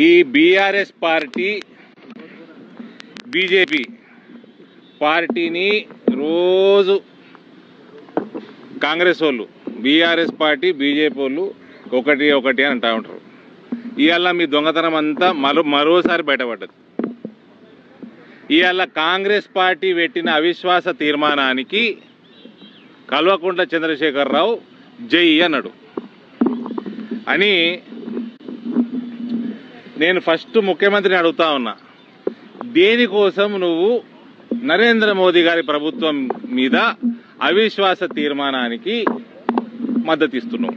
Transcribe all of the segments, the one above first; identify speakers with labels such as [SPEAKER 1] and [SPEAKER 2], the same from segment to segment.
[SPEAKER 1] ఈ BRS party BJP పార్టీని రోజు కాంగ్రెస్ వాళ్ళు బీఆర్ఎస్ పార్టీ బీజేపీ వాళ్ళు ఒకటి ఒకటి అని అంటా ఉంటారు ఇవాళ మీ దొంగతనం అంతా మరో మరోసారి బయటపడ్డది ఇవాళ కాంగ్రెస్ పార్టీ పెట్టిన అవిశ్వాస తీర్మానానికి కల్వకుంట్ల చంద్రశేఖరరావు జై అన్నాడు అని నేను ఫస్ట్ ముఖ్యమంత్రిని అడుగుతా ఉన్నా దేనికోసం నువ్వు నరేంద్ర మోదీ గారి ప్రభుత్వం మీద అవిశ్వాస తీర్మానానికి మద్దతు ఇస్తున్నావు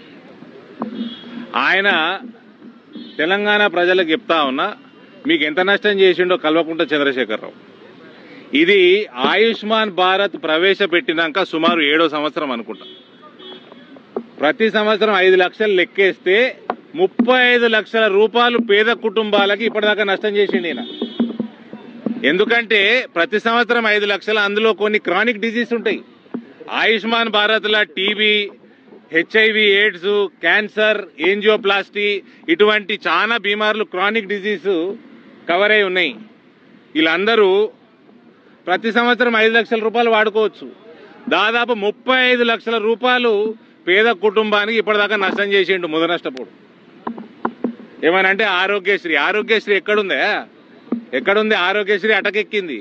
[SPEAKER 1] ఆయన తెలంగాణ ప్రజలకు చెప్తా ఉన్నా మీకు ఎంత నష్టం చేసిండో కల్వకుంట చంద్రశేఖరరావు ఇది ఆయుష్మాన్ భారత్ ప్రవేశపెట్టినాక సుమారు ఏడో సంవత్సరం అనుకుంటా ప్రతి సంవత్సరం ఐదు లక్షలు లెక్కేస్తే ముప్పై ఐదు లక్షల రూపాయలు పేద కుటుంబాలకి ఇప్పటిదాకా నష్టం చేసిండు ఈయన ఎందుకంటే ప్రతి సంవత్సరం ఐదు లక్షలు అందులో కొన్ని క్రానిక్ డిజీజ్ ఉంటాయి ఆయుష్మాన్ భారత్ల TB HIV AIDS cancer angioplasty ఇటువంటి చాలా బీమార్లు క్రానిక్ డిజీజ్ కవర్ అయి ఉన్నాయి వీళ్ళందరూ ప్రతి సంవత్సరం ఐదు లక్షల రూపాయలు వాడుకోవచ్చు దాదాపు ముప్పై ఐదు లక్షల రూపాయలు పేద కుటుంబానికి ఇప్పటిదాకా నష్టం చేసిండు ముద నష్టపోడు ఏమనంటే ఆరోగ్యశ్రీ ఆరోగ్యశ్రీ ఎక్కడుందా ఎక్కడుంది ఆరోగ్యశ్రీ అటకెక్కింది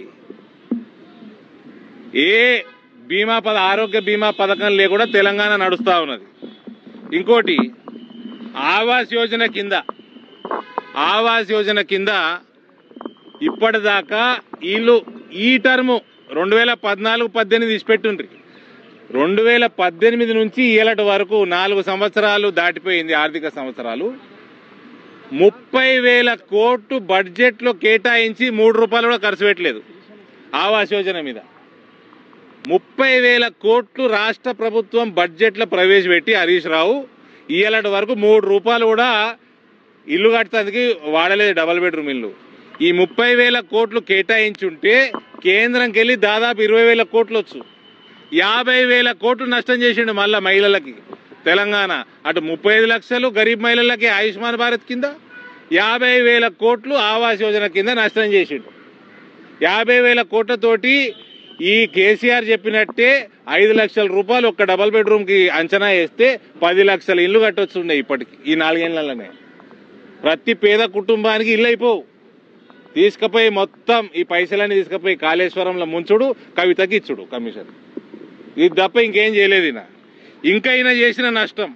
[SPEAKER 1] ఏ బీమా పద ఆరోగ్య బీమా పథకం లేకుండా తెలంగాణ నడుస్తా ఉన్నది ఇంకోటి ఆవాస్ యోజన కింద ఆవాస్ యోజన కింద ఇప్పటిదాకా వీళ్ళు ఈ టర్ము రెండు వేల పద్నాలుగు పద్దెనిమిది ఇచ్చిపెట్టుండ్రి రెండు వేల పద్దెనిమిది నుంచి ఏలటి వరకు నాలుగు సంవత్సరాలు దాటిపోయింది ఆర్థిక సంవత్సరాలు ముప్పై వేల కోట్లు బడ్జెట్లో కేటాయించి మూడు రూపాయలు కూడా ఖర్చు పెట్టలేదు ఆవాస్ యోజన మీద ముప్పై వేల కోట్లు రాష్ట్ర ప్రభుత్వం బడ్జెట్లో ప్రవేశపెట్టి హరీష్ రావు ఇయ్యలటి వరకు మూడు రూపాయలు కూడా ఇల్లు కట్టడానికి వాడలేదు డబల్ బెడ్రూమ్ ఇల్లు ఈ ముప్పై వేల కోట్లు కేటాయించుంటే కేంద్రంకి వెళ్ళి దాదాపు ఇరవై వేల కోట్లు వచ్చు యాభై వేల కోట్లు నష్టం చేసిండు మళ్ళా మహిళలకి తెలంగాణ అటు ముప్పై ఐదు లక్షలు గరీబ్ మహిళలకి ఆయుష్మాన్ భారత్ కింద యాభై వేల కోట్లు ఆవాస్ యోజన కింద నష్టం చేసిండు యాభై వేల కోట్లతోటి ఈ కేసీఆర్ చెప్పినట్టే ఐదు లక్షల రూపాయలు ఒక్క డబల్ బెడ్రూమ్ కి అంచనా వేస్తే పది లక్షల ఇల్లు కట్టొచ్చుండే ఇప్పటికి ఈ నాలుగేళ్లలోనే ప్రతి పేద కుటుంబానికి ఇల్లు అయిపోవు తీసుకుపోయి మొత్తం ఈ పైసలన్నీ తీసుకుపోయి కాళేశ్వరంలో ముంచుడు కవితకి ఇచ్చుడు కమిషన్ ఇది తప్ప ఇంకేం చేయలేదు ఈయన ఇంకా ఈయన చేసిన నష్టం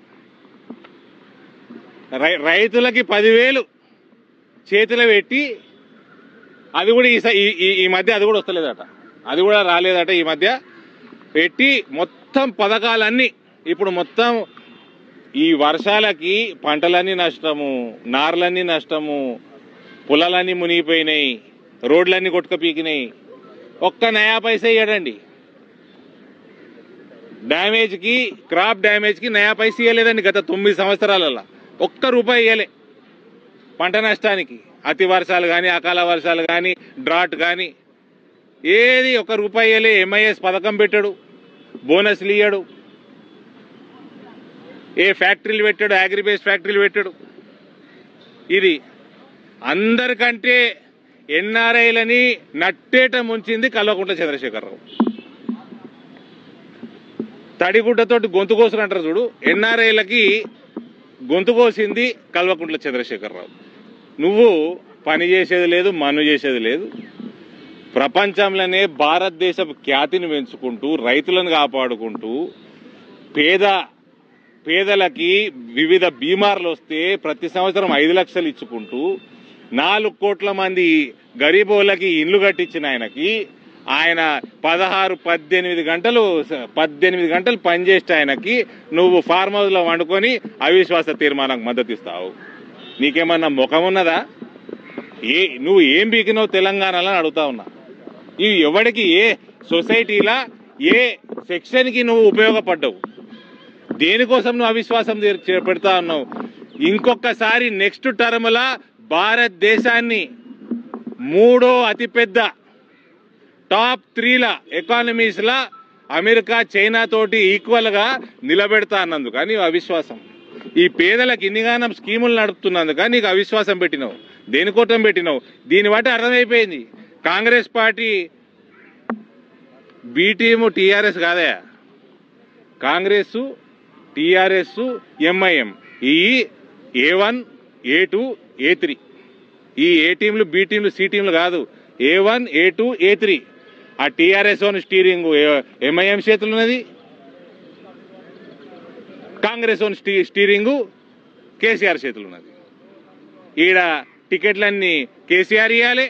[SPEAKER 1] రై- రైతులకి పదివేలు చేతిలో పెట్టి అది కూడా ఈ స- ఈ- ఈ- ఈ మధ్య అది కూడా వస్తలేదట అది కూడా రాలేదట ఈ మధ్య పెట్టి మొత్తం పథకాలన్నీ ఇప్పుడు మొత్తం ఈ వర్షాలకి పంటలన్నీ నష్టము నార్లన్నీ నష్టము పొలాలన్నీ మునిగిపోయినాయి రోడ్లన్నీ కొట్టుకపోయినాయి ఒక్క నయా పైసా ఇయ్యడండి డ్యామేజ్ కి క్రాప్ డ్యామేజ్ కి నయా పైసా ఇవ్వలేదండి గత తొమ్మిది సంవత్సరాలలో ఒక్క రూపాయి ఇవ్వలే పంట నష్టానికి అతి వర్షాలు కానీ అకాల వర్షాలు కానీ డ్రాట్ కానీ ఏది ఒక రూపాయి ఇవ్వలే ఎంఐఎస్ పథకం పెట్టాడు బోనస్లు ఇయ్యాడు ఏ ఫ్యాక్టరీలు పెట్టాడు అగ్రిబేస్ ఫ్యాక్టరీలు పెట్టాడు ఇది అందరికంటే ఎన్ఆర్ఐలని నట్టేట ముంచింది కల్వకుంట్ల చంద్రశేఖరరావు తడిగుడ్డతోటి గొంతు కోసులు అంటారు చూడు ఎన్ఆర్ఐలకి గొంతు కోసింది కల్వకుంట్ల చంద్రశేఖరరావు నువ్వు పని చేసేది లేదు మను చేసేది లేదు ప్రపంచంలోనే భారతదేశపు ఖ్యాతిని పెంచుకుంటూ రైతులను కాపాడుకుంటూ పేద పేదలకి వివిధ బీమార్లు వస్తే ప్రతి సంవత్సరం ఐదు లక్షలు ఇచ్చుకుంటూ నాలుగు కోట్ల మంది గరీబోళ్ళకి ఇల్లు కట్టించిన ఆయనకి ఆయన పదహారు పద్దెనిమిది గంటలు పద్దెనిమిది గంటలు పనిచేస్తే ఆయనకి నువ్వు ఫార్మ్ హౌస్ లో వండుకొని అవిశ్వాస తీర్మానానికి మద్దతు ఇస్తావు నీకేమన్నా ముఖం ఉన్నదా ఏ నువ్వు ఏం బీకినావు తెలంగాణలో అని అడుగుతా ఉన్నా ఇవి ఎవడికి ఏ సొసైటీలా ఏ సెక్షన్ కి నువ్వు ఉపయోగపడ్డావు దేనికోసం నువ్వు అవిశ్వాసం తీర్- చే- పెడతా ఉన్నావు ఇంకొకసారి నెక్స్ట్ టర్మ్లా భారతదేశాన్ని మూడో అతిపెద్ద టాప్ త్రీల ఎకానమీస్ లా అమెరికా చైనా తోటి ఈక్వల్ గా నిలబెడతా అన్నందుకు కానీ అవిశ్వాసం ఈ పేదలకు ఇన్నిగానం స్కీములు నడుపుతున్నందుక నీకు అవిశ్వాసం పెట్టినావు దేనికోసం పెట్టినావు దీన్ని బట్టి అర్థమైపోయింది Congress party B team TRS కాదా కాంగ్రెస్ టీఆర్ఎస్ ఎంఐఎం ఈ A one A two A three ఈ ఏ టీంలు బి టీంలు సి టీంలు కాదు A one A two A three ఆ టీఆర్ఎస్ వన్ స్టీరింగ్ ఎంఐఎం చేతులు ఉన్నది కాంగ్రెస్ వన్ స్టీ స్టీరింగు కేసీఆర్ చేతులు ఉన్నది ఈడ టికెట్లన్నీ కేసీఆర్ ఇవ్వాలి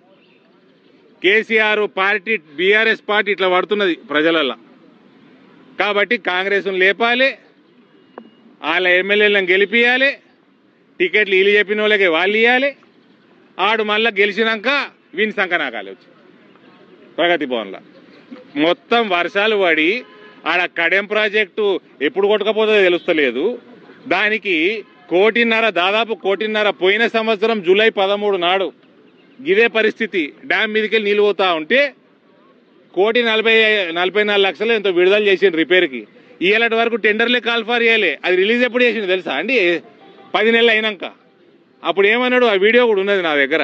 [SPEAKER 1] కేసీఆర్ పార్టీ బీఆర్ఎస్ పార్టీ ఇట్లా పడుతున్నది ప్రజలల్లో కాబట్టి కాంగ్రెస్ లేపాలి వాళ్ళ ఎమ్మెల్యేలను గెలిపియాలి టికెట్లు వీళ్ళు చెప్పిన వాళ్ళకి వాళ్ళు ఇవ్వాలి ఆడు మళ్ళా గెలిచినాక వీని సంకనాకాలి వచ్చి ప్రగతి భవన్లో మొత్తం వర్షాలు పడి ఆడ కడెం ప్రాజెక్టు ఎప్పుడు కొట్టకపోతుందో తెలుస్తలేదు దానికి కోటిన్నర దాదాపు కోటిన్నర పోయిన సంవత్సరం జూలై పదమూడు నాడు ఇదే పరిస్థితి డ్యామ్ మీదకి వెళ్ళి నీళ్ళు పోతా ఉంటే కోటి నలభై నలభై నాలుగు లక్షలు ఎంతో విడుదల చేసిండు రిపేర్కి ఇలాంటి వరకు టెండర్లే కాల్ఫార్ చేయలే అది రిలీజ్ ఎప్పుడు చేసిండు తెలుసా అండి పది నెలలు అయినాక అప్పుడు ఏమన్నాడు ఆ వీడియో కూడా ఉన్నది నా దగ్గర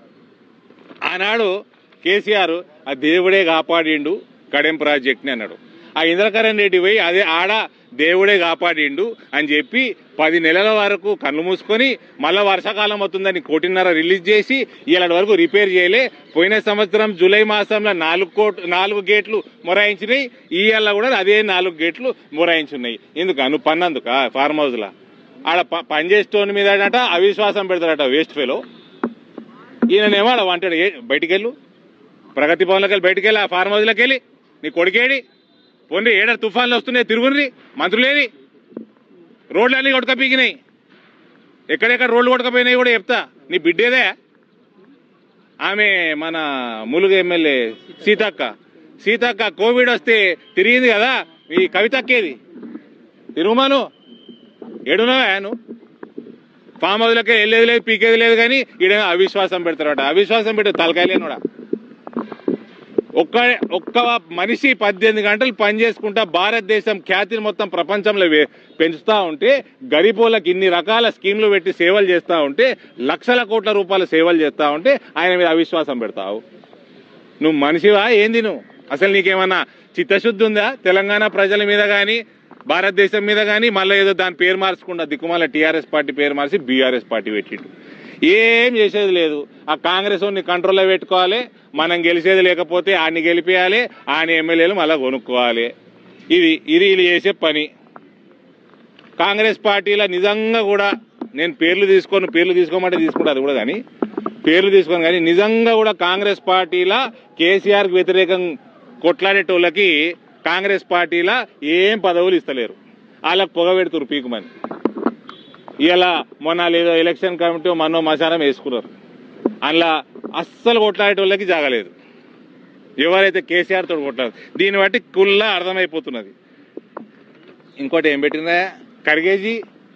[SPEAKER 1] ఆనాడు కేసీఆర్ ఆ దేవుడే కాపాడిండు కడెం ప్రాజెక్ట్ని అన్నాడు ఆ ఇంద్రకరణ్ రెడ్డి పోయి అదే ఆడ దేవుడే కాపాడిండు అని చెప్పి పది నెలల వరకు కళ్ళు మూసుకొని మళ్ళా వర్షాకాలం అవుతుందని కోటిన్నర రిలీజ్ చేసి ఇలాంటి వరకు రిపేర్ చేయలే పోయిన సంవత్సరం జూలై మాసంలో నాలుగు కోట్ నాలుగు గేట్లు మొరాయించినాయి ఇవాళ కూడా అదే నాలుగు గేట్లు మొరాయించున్నాయి ఎందుకు అను పన్నందుక ఫార్మ్ హౌస్లో ఆడ ప- పనిచేసేటోని మీద అట అవిశ్వాసం పెడతాడట వేస్ట్ ఫెలో ఈయననేమో ఆడ వంటాడు ఏ బయటికి వెళ్ళు ప్రగతి భవన్లోకి వెళ్ళి బయటికి వెళ్ళి ఆ ఫార్మ్ హౌస్లోకి వెళ్ళి నీ కొడుకేడి పోండి ఏడ తుఫాన్లు వస్తున్నాయి తిరుగుండ్రి మంత్రులేది రోడ్లన్నీ కొట్టుకపోయినాయి ఎక్కడెక్కడ రోడ్లు కొట్టుకపోయినాయి కూడా చెప్తా నీ బిడ్డేదే ఆమె మన ములుగు ఎమ్మెల్యే సీతక్క సీతక్క కోవిడ్ వస్తే తిరిగింది కదా ఈ కవితక్కేది తిరుగుమాను ఏడున్నావా నువ్వు ఫామ్ హౌస్లకే వెళ్ళేది లేదు పీకేది లేదు కానీ ఈడ అవిశ్వాసం పెడతారట అవిశ్వాసం పెట్టే తలకాయలేనుడా ఒక్క ఒక్క మనిషి పద్దెనిమిది గంటలు పని చేసుకుంటా భారతదేశం ఖ్యాతిని మొత్తం ప్రపంచంలో వే- పెంచుతా ఉంటే గరీబోళ్ళకి ఇన్ని రకాల స్కీమ్లు పెట్టి సేవలు చేస్తా ఉంటే లక్షల కోట్ల రూపాయల సేవలు చేస్తా ఉంటే ఆయన మీద అవిశ్వాసం పెడతావు నువ్వు మనిషివా ఏంది నువ్వు అసలు నీకేమన్నా చిత్తశుద్ధి ఉందా తెలంగాణ ప్రజల మీద కానీ భారతదేశం మీద కానీ మళ్ళీ ఏదో దాని పేరు మార్చకుండా దిక్కుమాల టీఆర్ఎస్ పార్టీ పేరు మార్చి బీఆర్ఎస్ పార్టీ పెట్టిండు ఏం చేసేది లేదు ఆ కాంగ్రెస్ వాడిని కంట్రోల్లో పెట్టుకోవాలి మనం గెలిచేది లేకపోతే ఆయన్ని గెలిపేయాలి ఆయన ఎమ్మెల్యేలు మళ్ళీ కొనుక్కోవాలి ఇది ఇది వీళ్ళు చేసే పని కాంగ్రెస్ పార్టీలో నిజంగా కూడా నేను పేర్లు తీసుకోను పేర్లు తీసుకోమంటే తీసుకుంటా అది కూడా కానీ పేర్లు తీసుకోను కానీ నిజంగా కూడా కాంగ్రెస్ పార్టీలా కేసీఆర్కి వ్యతిరేకం కొట్లాడేటోళ్ళకి కాంగ్రెస్ పార్టీలా ఏం పదవులు ఇస్తలేరు వాళ్ళకి పొగ పెడుతురు పీకుమని ఇలా మొన్న లేదో ఎలక్షన్ కమిటీ మనో మశానం వేసుకున్నారు అందులో అస్సలు కొట్లాడేటోళ్ళకి జాగలేదు ఎవరైతే కేసీఆర్ తోటి కొట్లాడు దీన్ని బట్టి కుల్లా అర్థమైపోతున్నది ఇంకోటి ఏం పెట్టినా खड़गे जी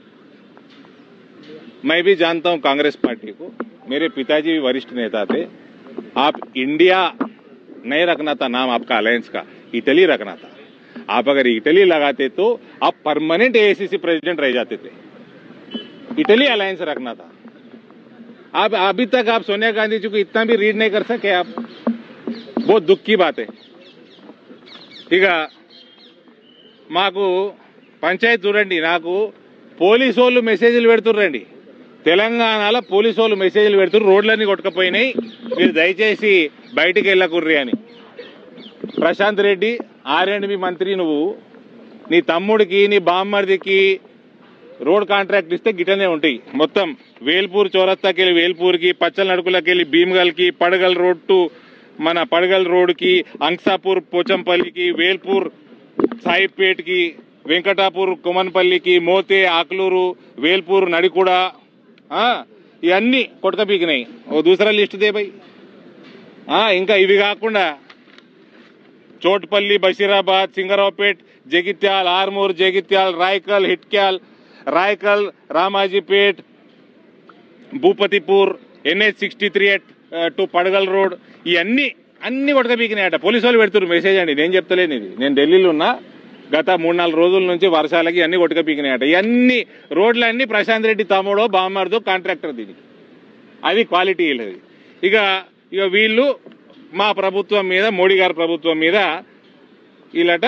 [SPEAKER 1] मैं भी जानता हूं कांग्रेस पार्टी को मेरे पिताजी भी वरिष्ठ नेता थे आप इंडिया नहीं रखना था नाम आपका अलायंस का इटली रखना था आप अगर इटली लगाते तो आप परमानेंट एआईसीसी प्रेसिडेंट रह जाते थे इटली अलायंस रखना था आप अभी तक आप सोनिया गांधी जी को इतना भी रीड नहीं कर सके आप बहुत दुख की बात है ఇక మాకు పంచాయతీ చూడండి నాకు పోలీసు వాళ్ళు మెసేజ్లు పెడుతుర్రండి తెలంగాణలో పోలీసు వాళ్ళు మెసేజ్లు పెడుతుర్రు రోడ్లన్నీ కొట్టుకపోయినాయి మీరు దయచేసి బయటికి వెళ్ళకుర్రి అని ప్రశాంత్ రెడ్డి ఆర్ఎండ్బి మంత్రి నువ్వు నీ తమ్ముడికి నీ బామ్మర్దికి రోడ్ కాంట్రాక్ట్ ఇస్తే గిటనే ఉంటాయి మొత్తం వేల్పూర్ చౌరస్తాకి వెళ్ళి వేల్పూర్కి పచ్చల నడుకులకి వెళ్ళి భీమ్గల్కి పడగల్ రోడ్ టు మన పడగల్ రోడ్కి అంక్సాపూర్ పోచంపల్లికి వేల్పూర్ సాయిపేట్కి వెంకటాపూర్ కుమన్పల్లికి మోతే ఆకులూరు వేల్పూర్ నడికూడ ఆ, ఇవన్నీ కొట్టకపీకినాయి ఓ దూసరా లిస్ట్ దే బై ఆ, ఇంకా ఇవి కాకుండా Chotpalli Basheerabad Singaraopet Jagtial Armoor Jagtial Raikal Hitkyal Raikal Ramajipet Bhupathipur NH sixty three at to Padagal road ఇవన్నీ అన్ని కొడక పీకినాయట పోలీసు వాళ్ళు పెడుతున్నారు మెసేజ్ అండి నేను చెప్తలేను ఇది నేను ఢిల్లీలో ఉన్నా గత మూడు నాలుగు రోజుల నుంచి వర్షాలకి అన్ని కొట్టుక పీకినాయట ఇవన్నీ రోడ్లన్నీ ప్రశాంత్ రెడ్డి తమ్ముడో బామ్మర్దో కాంట్రాక్టర్ దీనికి అది క్వాలిటీ వీళ్ళది ఇక ఇక వీళ్ళు మా ప్రభుత్వం మీద మోడీ గారి ప్రభుత్వం మీద వీళ్ళట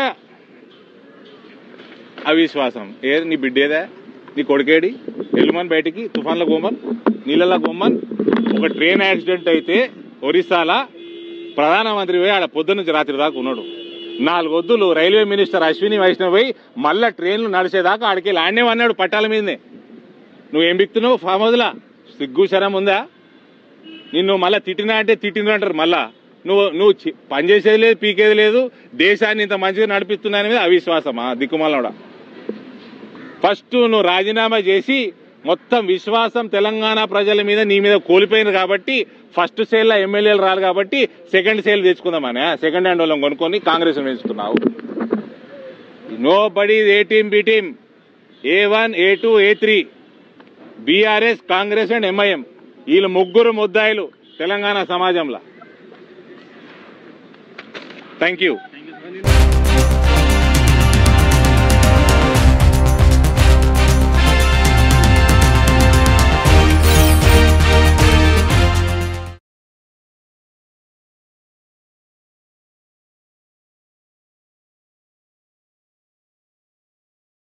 [SPEAKER 1] అవిశ్వాసం ఏది నీ బిడ్డేదా నీ కొడుకేడి ఎల్లుమన్ బయటికి తుఫాన్ల గోమన్ నీళ్ళ గోమన్ ఒక ట్రైన్ యాక్సిడెంట్ అయితే ఒరిస్సాల ప్రధానమంత్రి పోయి ఆడ పొద్దు నుంచి రాత్రి దాకా ఉన్నాడు నాలుగు వద్దులు రైల్వే మినిస్టర్ అశ్విని వైష్ణవ్ పోయి మళ్ళా ట్రైన్లు నడిచేదాకా ఆడికి ఆడనే అన్నాడు పట్టాల మీదనే నువ్వేం బిక్తున్నావు ఫామ్ హౌస్లా సిగ్గు శరం ఉందా నిన్ను మళ్ళా తిట్టినా అంటే తిట్టినా అంటారు మళ్ళా నువ్వు నువ్వు చి- పనిచేసేది లేదు పీకేది లేదు దేశాన్ని ఇంత మంచిగా నడిపిస్తున్నాని మీద అవిశ్వాసమా దిక్కుమాలవడా ఫస్ట్ నువ్వు రాజీనామా చేసి మొత్తం విశ్వాసం తెలంగాణ ప్రజల మీద నీ మీద కోల్పోయింది కాబట్టి ఫస్ట్ సేల్ ఎమ్మెల్యేలు రాలి కాబట్టి సెకండ్ సేల్ తెచ్చుకుందామని సెకండ్ హ్యాండ్ వాళ్ళని కొనుక్కొని కాంగ్రెస్ పెంచుతున్నావు nobody A team B team A one A two A three BRS Congress and MIM వీళ్ళు ముగ్గురు ముద్దాయిలు తెలంగాణ సమాజంలో థ్యాంక్ యూ